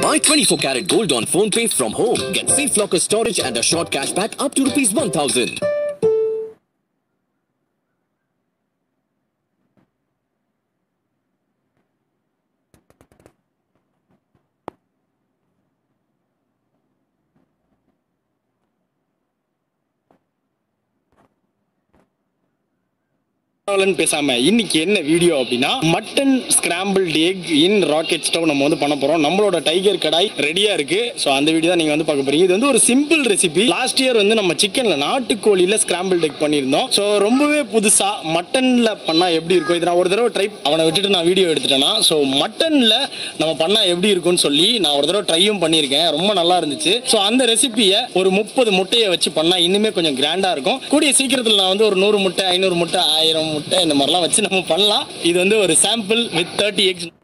Buy 24 karat gold on phone pay from home. Get safe locker storage and a short cashback up to rupees 1000. ன்னு பேசாம இன்னைக்கு என்ன video அப்படின்னா mutton scrambled egg in rocket stove நம்ம வந்து பண்ண போறோம் நம்மளோட டைகர் கடாய் ரெடியா இருக்கு ஸோ அந்த வீடியோ தான் நீங்க வந்து பார்க்க போறீங்க இது வந்து ஒரு சிம்பிள் ரெசிபி லாஸ்ட் இயர் வந்து நம்ம சிக்கன்ல நாட்டுக்கோழியில ஸ்கிராம்பிள்ட் எக் பண்ணியிருந்தோம் ஸோ ரொம்பவே புதுசா மட்டன்ல பண்ணா எப்படி இருக்கும் இது நான் ஒரு தடவை ட்ரை அவனை விட்டுட்டு நான் வீடியோ எடுத்துட்டேன்னா ஸோ மட்டன்ல நம்ம பண்ணா எப்படி இருக்கும்னு சொல்லி நான் ஒரு தடவை ட்ரையும் பண்ணியிருக்கேன் ரொம்ப நல்லா இருந்துச்சு ஸோ அந்த ரெசிபியை ஒரு முப்பது முட்டையை வச்சு பண்ணா இன்னுமே கொஞ்சம் கிராண்டா இருக்கும் கூடிய சீக்கிரத்தில் நான் வந்து ஒரு நூறு முட்டை ஐநூறு முட்டை ஆயிரம் முட்டை இந்த மாதிரிலாம் வச்சு நம்ம பண்ணலாம் இது வந்து ஒரு சாம்பிள் வித் தேர்ட்டி எக்ஸ்